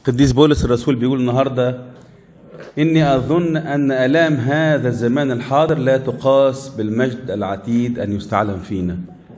قديس بولس الرسول بيقول النهارده إني أظن أن آلام هذا الزمان الحاضر لا تقاس بالمجد العتيد أن يستعلم فينا.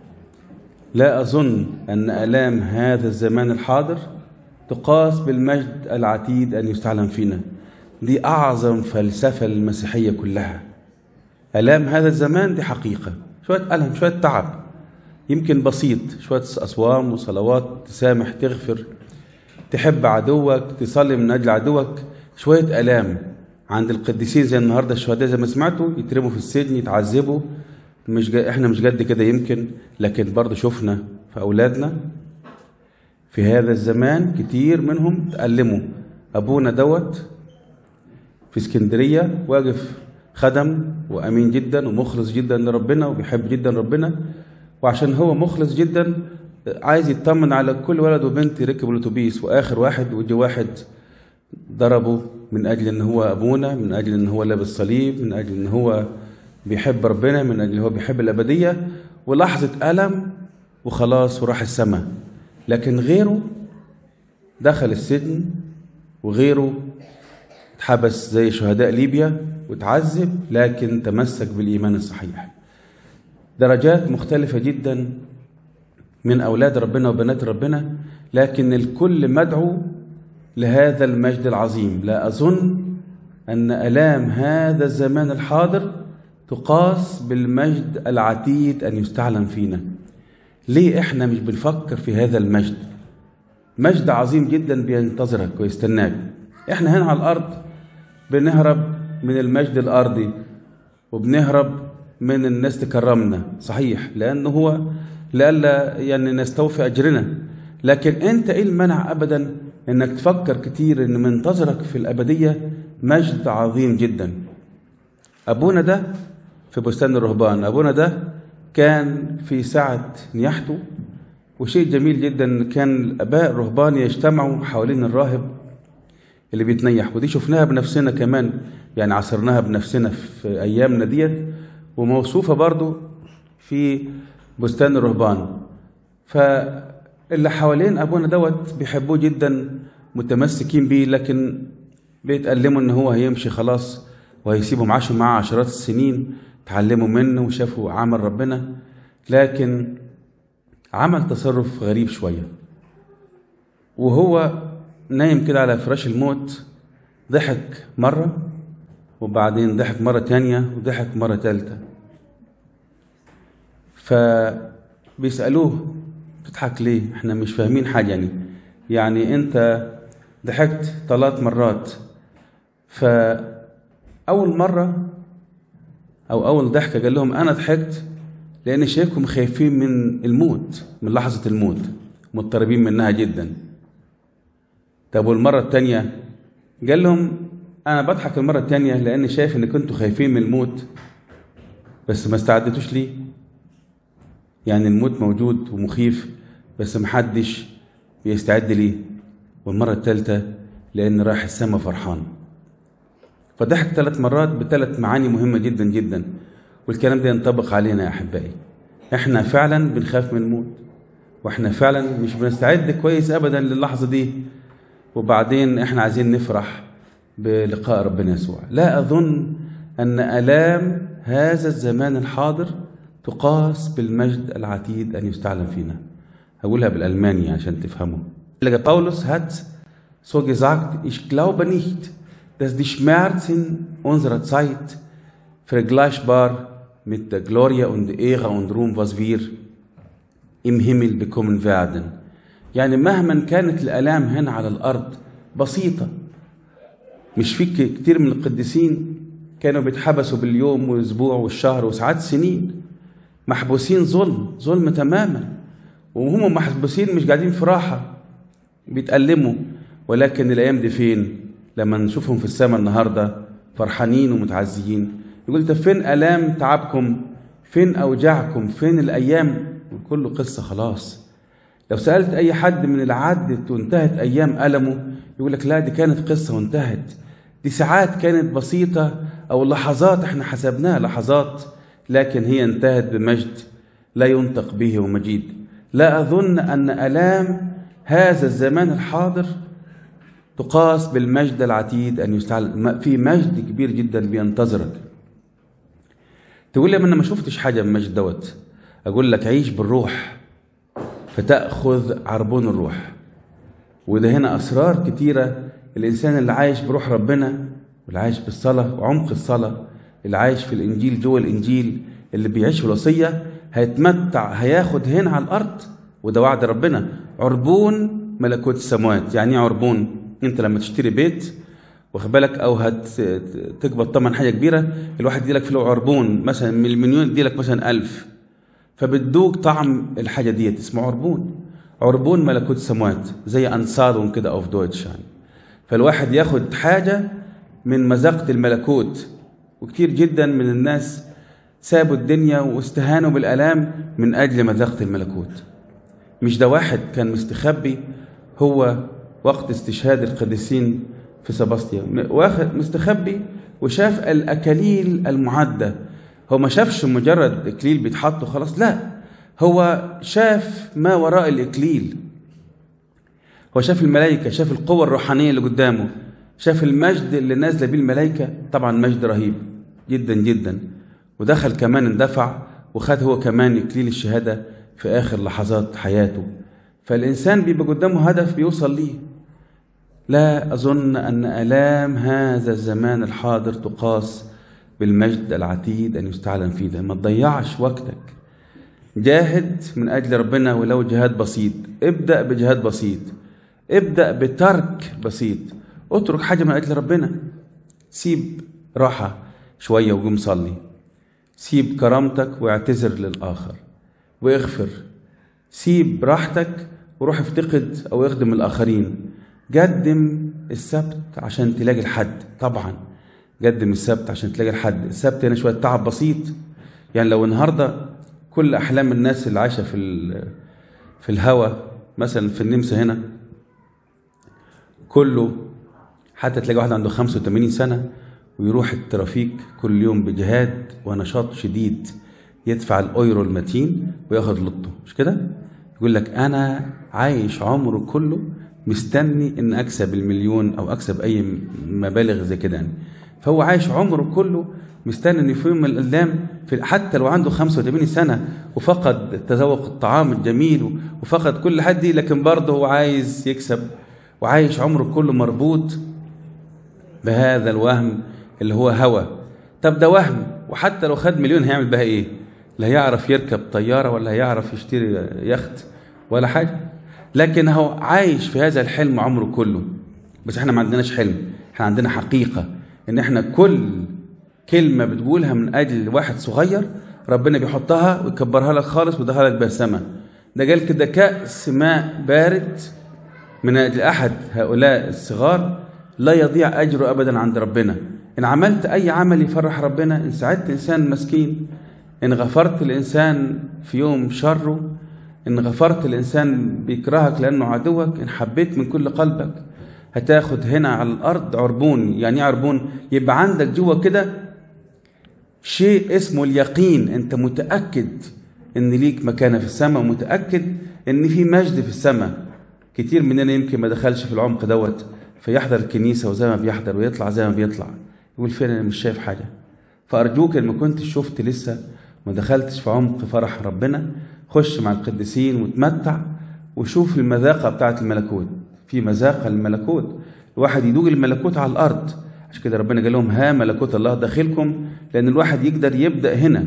لا أظن أن آلام هذا الزمان الحاضر تقاس بالمجد العتيد أن يستعلم فينا. دي أعظم فلسفة المسيحية كلها. آلام هذا الزمان دي حقيقة، شوية ألم، شوية تعب. يمكن بسيط، شوية أصوام وصلوات تسامح تغفر تحب عدوك تصلي من أجل عدوك شوية آلام عند القديسين زي النهارده الشهداء زي ما سمعتوا يترموا في السجن يتعذبوا مش جا... احنا مش قد كده يمكن لكن برضه شفنا في اولادنا في هذا الزمان كتير منهم تألموا ابونا دوت في اسكندريه واقف خدم وامين جدا ومخلص جدا لربنا وبيحب جدا ربنا وعشان هو مخلص جدا عايز يطمن على كل ولد وبنت يركبوا الاتوبيس واخر واحد وجه واحد ضربه من اجل ان هو ابونا من اجل ان هو لابس صليب من اجل ان هو بيحب ربنا من اجل هو بيحب الابديه ولحظه الم وخلاص وراح السماء لكن غيره دخل السجن وغيره اتحبس زي شهداء ليبيا وتعذب لكن تمسك بالايمان الصحيح درجات مختلفه جدا من اولاد ربنا وبنات ربنا لكن الكل مدعو لهذا المجد العظيم لا اظن ان الام هذا الزمان الحاضر تقاس بالمجد العتيد ان يستعلم فينا ليه احنا مش بنفكر في هذا المجد مجد عظيم جدا بينتظرك ويستناك احنا هنا على الارض بنهرب من المجد الارضي وبنهرب من الناس تكرمنا صحيح لانه هو لئلا يعني نستوفي اجرنا لكن انت ايه المنع ابدا انك تفكر كتير ان منتظرك في الابديه مجد عظيم جدا ابونا ده في بستان الرهبان ابونا ده كان في ساعه نياحته وشيء جميل جدا كان الاباء الرهبان يجتمعوا حوالين الراهب اللي بيتنيح ودي شفناها بنفسنا كمان يعني عصرناها بنفسنا في ايامنا ديت وموصوفه برضو في بستان الرهبان فاللي حوالين ابونا دوت بيحبوه جدا متمسكين بيه لكن بيتألموا ان هو هيمشي خلاص وهيسيبهم عاشوا معاه عشرات السنين تعلموا منه وشافوا عمل ربنا لكن عمل تصرف غريب شويه وهو نايم كده على فراش الموت ضحك مرة وبعدين ضحك مرة تانية وضحك مرة تالتة فبيسألوه بتضحك ليه احنا مش فاهمين حاجة يعني يعني انت ضحكت ثلاث مرات فأول مرة أو أول ضحكة قال لهم أنا ضحكت لأن شايفكم خايفين من الموت من لحظة الموت مضطربين منها جدا طب والمرة التانية قال لهم أنا بضحك المرة التانية لأني شايف إن كنتوا خايفين من الموت بس ما استعدتوش ليه يعني الموت موجود ومخيف بس محدش بيستعد ليه والمرة التالتة لأن رايح السما فرحان فضحك ثلاث مرات بثلاث معاني مهمة جدا جدا والكلام ده ينطبق علينا يا أحبائي احنا فعلا بنخاف من الموت واحنا فعلا مش بنستعد كويس ابدا للحظه دي وبعدين احنا عايزين نفرح بلقاء ربنا يسوع لا اظن ان الام هذا الزمان الحاضر تقاس بالمجد العتيد ان يستعلم فينا هقولها بالالماني عشان تفهموا Paulus hat so gesagt ich glaube nicht dass die Schmerzen unserer Zeit vergleichbar mit der Glorie und Ehre und Ruhm was wir im Himmel bekommen werden يعني مهما كانت الآلام هنا على الأرض بسيطة مش في كتير من القديسين كانوا بيتحبسوا باليوم والأسبوع والشهر وساعات سنين محبوسين ظلم ظلم تماما وهم محبوسين مش قاعدين في راحة بيتألموا ولكن الأيام دي فين لما نشوفهم في السماء النهاردة فرحانين ومتعزيين يقول طب فين آلام تعبكم فين أوجاعكم فين الأيام كله قصة خلاص لو سألت أي حد من العد وانتهت أيام ألمه يقول لك لا دي كانت قصة وانتهت دي ساعات كانت بسيطة أو لحظات احنا حسبناها لحظات لكن هي انتهت بمجد لا ينطق به ومجيد لا أظن أن ألام هذا الزمان الحاضر تقاس بالمجد العتيد ان يستعلن في مجد كبير جدا بينتظرك تقول لي انا ما شفتش حاجه من المجد دوت اقول لك عيش بالروح فتاخذ عربون الروح وده هنا اسرار كتيره الانسان اللي عايش بروح ربنا واللي عايش بالصلاه وعمق الصلاه اللي عايش في الانجيل جوه الانجيل اللي بيعيش في الوصيه هيتمتع هياخد هنا على الارض وده وعد ربنا عربون ملكوت السماوات يعني ايه عربون انت لما تشتري بيت واخد بالك او هتقبض طبعا حاجه كبيره الواحد يديلك في عربون مثلا من المليون يديلك مثلا ألف فبتدوق طعم الحاجه ديت اسمه عربون عربون ملكوت السماوات زي انصارون كده اوف دويتش يعني فالواحد ياخد حاجه من مذاقه الملكوت وكتير جدا من الناس سابوا الدنيا واستهانوا بالالام من اجل مذاقه الملكوت مش ده واحد كان مستخبي هو وقت استشهاد القديسين في سباستيا واخد مستخبي وشاف الاكاليل المعده هو ما شافش مجرد اكليل بيتحط خلاص لا هو شاف ما وراء الاكليل هو شاف الملائكه شاف القوه الروحانيه اللي قدامه شاف المجد اللي نازله بيه الملائكه طبعا مجد رهيب جدا جدا ودخل كمان اندفع وخد هو كمان اكليل الشهاده في اخر لحظات حياته فالانسان بيبقى قدامه هدف بيوصل ليه لا اظن ان الام هذا الزمان الحاضر تقاس بالمجد العتيد ان يستعلن فيه ده ما تضيعش وقتك جاهد من اجل ربنا ولو جهاد بسيط ابدا بجهاد بسيط ابدا بترك بسيط اترك حاجه من اجل ربنا سيب راحه شويه وقوم صلي سيب كرامتك واعتذر للاخر واغفر سيب راحتك وروح افتقد او اخدم الاخرين قدم السبت عشان تلاقي الحد طبعا قدم السبت عشان تلاقي الحد السبت هنا شويه تعب بسيط يعني لو النهارده كل احلام الناس اللي عايشه في في الهوا مثلا في النمسا هنا كله حتى تلاقي واحد عنده 85 سنه ويروح الترافيك كل يوم بجهاد ونشاط شديد يدفع الايرو المتين وياخد لطه مش كده يقول لك انا عايش عمره كله مستني ان اكسب المليون او اكسب اي مبالغ زي كده يعني فهو عايش عمره كله مستني ان في يوم من الايام في حتى لو عنده 85 سنه وفقد تذوق الطعام الجميل وفقد كل حد لكن برضه هو عايز يكسب وعايش عمره كله مربوط بهذا الوهم اللي هو هوى طب ده وهم وحتى لو خد مليون هيعمل بها ايه لا هيعرف يركب طياره ولا هيعرف يشتري يخت ولا حاجه لكن هو عايش في هذا الحلم عمره كله بس احنا ما عندناش حلم احنا عندنا حقيقه ان احنا كل كلمه بتقولها من اجل واحد صغير ربنا بيحطها ويكبرها لك خالص ويدخلك بها السماء ده قال كده كأس ماء بارد من اجل احد هؤلاء الصغار لا يضيع اجره ابدا عند ربنا ان عملت اي عمل يفرح ربنا ان ساعدت انسان مسكين ان غفرت الانسان في يوم شره ان غفرت الانسان بيكرهك لانه عدوك ان حبيت من كل قلبك هتاخد هنا على الارض عربون يعني ايه عربون يبقى عندك جوه كده شيء اسمه اليقين انت متاكد ان ليك مكانه في السماء ومتاكد ان في مجد في السماء كتير مننا يمكن ما دخلش في العمق دوت فيحضر الكنيسه وزي ما بيحضر ويطلع زي ما بيطلع يقول فين انا مش شايف حاجه فارجوك ان ما كنتش شفت لسه ما دخلتش في عمق فرح ربنا خش مع القديسين وتمتع وشوف المذاقه بتاعه الملكوت في مذاقه للملكوت الواحد يدوق الملكوت على الارض عشان كده ربنا قال لهم ها ملكوت الله داخلكم لان الواحد يقدر يبدا هنا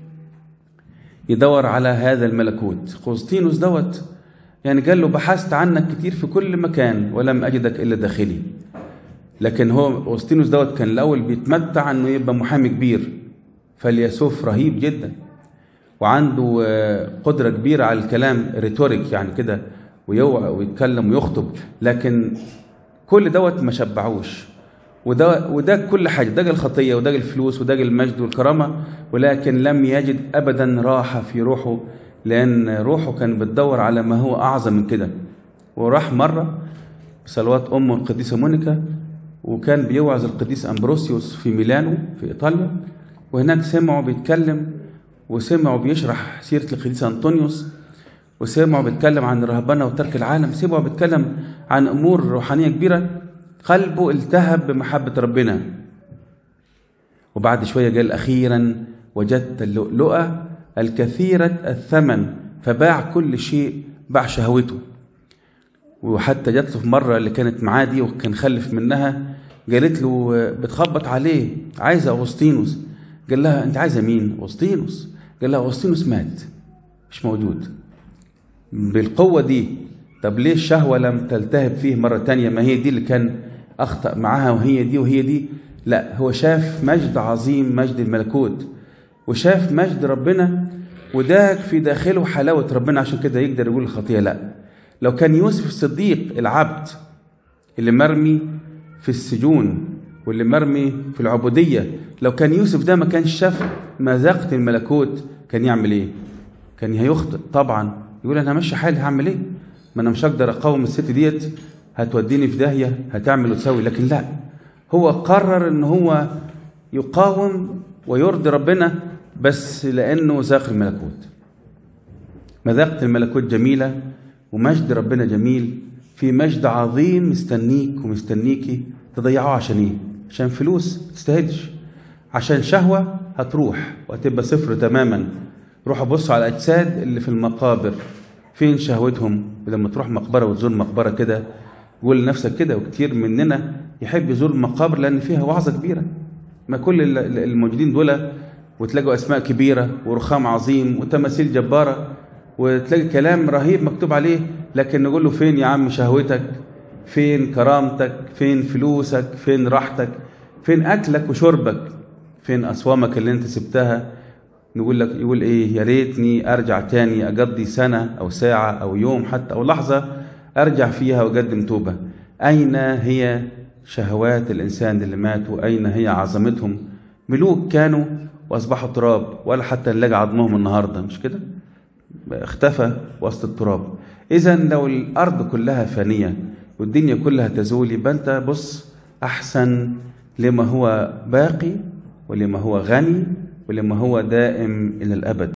يدور على هذا الملكوت قسطينوس دوت يعني قال له بحثت عنك كتير في كل مكان ولم اجدك الا داخلي لكن هو اغسطينوس دوت كان الاول بيتمتع انه يبقى محامي كبير فيلسوف رهيب جدا وعنده قدره كبيره على الكلام ريتوريك يعني كده ويوعى ويتكلم ويخطب لكن كل دوت ما شبعوش وده وده كل حاجه ده الخطيه وده الفلوس وده المجد والكرامه ولكن لم يجد ابدا راحه في روحه لان روحه كان بتدور على ما هو اعظم من كده وراح مره بصلوات امه القديسه مونيكا وكان بيوعظ القديس امبروسيوس في ميلانو في ايطاليا وهناك سمعوا بيتكلم وسمعوا بيشرح سيره القديس انطونيوس وسمعوا بيتكلم عن الرهبنه وترك العالم سمعوا بيتكلم عن امور روحانيه كبيره قلبه التهب بمحبة ربنا وبعد شوية قال أخيرا وجدت اللؤلؤة الكثيرة الثمن فباع كل شيء باع شهوته وحتى جات له في مرة اللي كانت معاه دي وكان خلف منها قالت له بتخبط عليه عايزة أغسطينوس قال لها أنت عايزة مين؟ أغسطينوس قال لها أغسطينوس مات مش موجود بالقوة دي طب ليه الشهوة لم تلتهب فيه مرة تانية ما هي دي اللي كان أخطأ معاها وهي دي وهي دي لا هو شاف مجد عظيم مجد الملكوت وشاف مجد ربنا وداك في داخله حلاوة ربنا عشان كده يقدر يقول الخطية لا لو كان يوسف الصديق العبد اللي مرمي في السجون واللي مرمي في العبودية لو كان يوسف ده ما كانش شاف مذاقة الملكوت كان يعمل ايه كان هيخطئ طبعا يقول انا ماشي حالي هعمل ايه ما انا مش هقدر اقاوم الست ديت هتوديني في داهية هتعمل وتسوي لكن لا هو قرر ان هو يقاوم ويرضي ربنا بس لانه ذاق الملكوت مذاقة الملكوت جميلة ومجد ربنا جميل في مجد عظيم مستنيك ومستنيكي تضيعوه عشان ايه عشان فلوس تستاهلش عشان شهوة هتروح وهتبقى صفر تماما روحوا بصوا على الأجساد اللي في المقابر فين شهوتهم ولما تروح مقبرة وتزور مقبرة كده قول لنفسك كده وكتير مننا يحب يزور المقابر لأن فيها وعظة كبيرة ما كل الموجودين دول وتلاقوا أسماء كبيرة ورخام عظيم وتماثيل جبارة وتلاقي كلام رهيب مكتوب عليه لكن نقول له فين يا عم شهوتك فين كرامتك فين فلوسك فين راحتك فين أكلك وشربك فين أصوامك اللي أنت سبتها نقول لك يقول إيه يا ريتني أرجع تاني أقضي سنة أو ساعة أو يوم حتى أو لحظة أرجع فيها وأقدم توبة أين هي شهوات الإنسان اللي ماتوا أين هي عظمتهم ملوك كانوا وأصبحوا تراب ولا حتى نلاقي عظمهم النهاردة مش كده اختفى وسط التراب إذا لو الأرض كلها فانية والدنيا كلها تزول يبقى أنت بص أحسن لما هو باقي ولما هو غني ولما هو دائم إلى الأبد